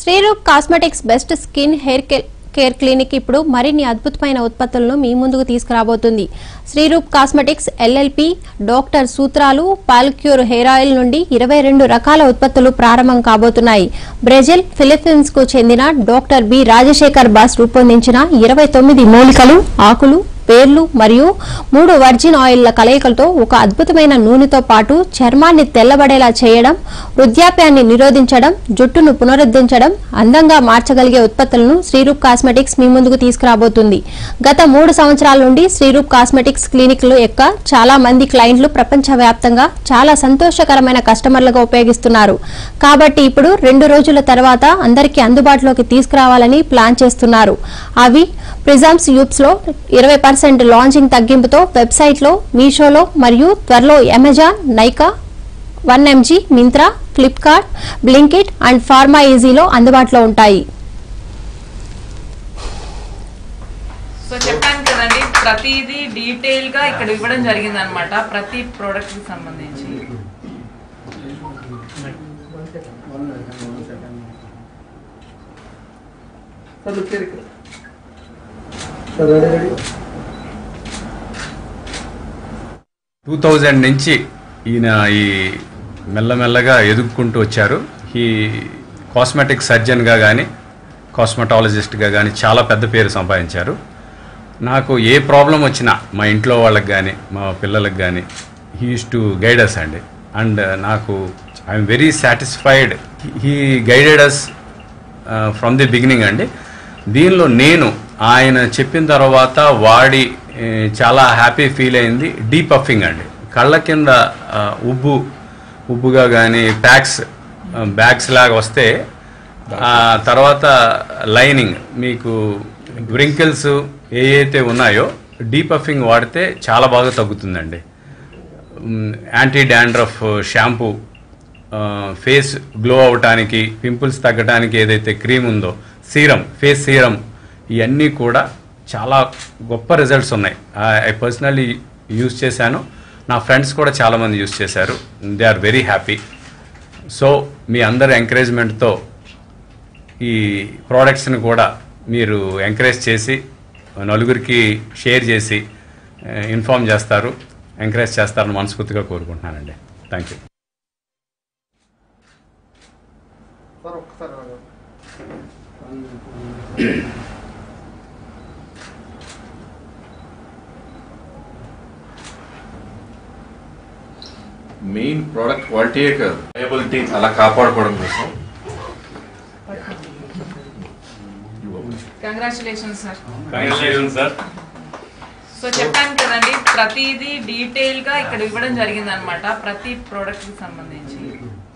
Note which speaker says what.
Speaker 1: Shreeroop cosmetics best skin hair కే- care clinic ఇప్పుడు మరిన్ని అద్భుతమైన ఉత్పత్తులను మీ ముందుకు తీసుకురాబోతుంది శ్రీరూప్ కాస్మెటిక్స్ ఎల్ఎల్పి డాక్టర్ సూత్రాలు పాల్క్యూర్ హెయిర్ ఆయిల్ నుండి ఇరవై రెండు రకాల ఉత్పత్తులు ప్రారంభం కాబోతున్నాయి బ్రెజిల్ ఫిలిప్పీన్స్ కు చెందిన డాక్టర్ బి రాజశేఖర్ బాస్ రూపొందించిన ఇరవై తొమ్మిది మూలికలు ఆకులు పేర్లు మరియు మూడు వర్జిన్ ఆయిల్ల కలయికలతో ఒక అద్భుతమైన నూనెతో పాటు చర్మాన్ని తెల్లబడేలా చేయడం వృద్ధాప్యాన్ని నిరోధించడం జుట్టును పునరుద్ధరించడం అందంగా మార్చగలిగే ఉత్పత్తులను శ్రీరూప్ కాస్మెటిక్స్ మీ ముందుకు తీసుకురాబోతుంది గత మూడు సంవత్సరాల నుండి శ్రీరూప్ కాస్మెటిక్స్ క్లినిక్లు యొక్క చాలా మంది క్లయింట్లు ప్రపంచవ్యాప్తంగా చాలా సంతోషకరమైన కస్టమర్లుగా ఉపయోగిస్తున్నారు కాబట్టి ఇప్పుడు రెండు రోజుల తర్వాత అందరికీ అందుబాటులోకి తీసుకురావాలని ప్లాన్ చేస్తున్నారు అవి ప్రిజమ్స్ యూప్స్ లో ఇరవై పర్సెంట్ లాంచింగ్ తగ్గింపుతో వెబ్సైట్ లో మీషోలో మరియు త్వరలో Amazon Nykaa one MG Myntra Flipkart Blinkit and ఫార్మా ఈజీలో అందుబాటులో ఉంటాయి
Speaker 2: సో చెప్పాను కదండి ప్రతిదీ డీటెయిల్ గా ఇక్కడ ఇవ్వడం జరిగింది అనమాట ప్రతి ప్రోడక్ట్ కి సంబంధించి
Speaker 3: టూ థౌజండ్ నుంచి ఈయన ఈ మెల్లమెల్లగా ఎదుగుకుంటూ వచ్చారు ఈ కాస్మెటిక్ సర్జన్గా కానీ కాస్మెటాలజిస్ట్గా కానీ చాలా పెద్ద పేరు సంపాదించారు నాకు ఏ ప్రాబ్లం వచ్చినా మా ఇంట్లో వాళ్ళకి కానీ మా పిల్లలకు కానీ he uses to guide us అండి అండ్ నాకు I'm very satisfied he guided us from the beginning అండి దీనిలో నేను ఆయన చెప్పిన తర్వాత వాడి ఏ, చాలా హ్యాపీ ఫీల్ అయింది డీప్ పఫింగ్ అండి కళ్ళ కింద ఆ, ఉబ్బు ఉబ్బుగా కానీ ప్యాక్స్ బ్యాగ్స్ లాగా వస్తే ఆ తర్వాత లైనింగ్ మీకు వ్రింకిల్స్ ఏ అయితే ఉన్నాయో డీపఫింగ్ వాడితే చాలా బాగా తగ్గుతుందండి anti dandruff shampoo face glow అవటానికి పింపుల్స్ తగ్గడానికి ఏదైతే క్రీమ్ ఉందో సీరం ఫేస్ సీరం ఇవన్నీ కూడా చాలా గొప్ప రిజల్ట్స్ ఉన్నాయి ఐ పర్సనల్లీ యూజ్ చేశాను నా ఫ్రెండ్స్ కూడా చాలామంది యూజ్ చేశారు they are very happy so మీ అందరి ఎంకరేజ్మెంట్తో ఈ ప్రోడక్ట్స్ని కూడా మీరు ఎంకరేజ్ చేసి నలుగురికి షేర్ చేసి ఇన్ఫామ్ చేస్తారు ఎంకరేజ్ చేస్తారని మనస్ఫూర్తిగా కోరుకుంటున్నానండి థ్యాంక్ యూ
Speaker 4: మెయిన్ ప్రోడక్ట్ క్వాలిటీయే కాదు లయబిలిటీ అలా కాపాడుకోవడం కోసం
Speaker 2: కంగ్రాచులేషన్స్ సార్
Speaker 3: సార్
Speaker 2: సో చెప్పాను కదండి ప్రతిదీ డీటెయిల్ గా ఇక్కడ ఇవ్వడం జరిగింది అనమాట ప్రతి ప్రోడక్ట్ కి సంబంధించి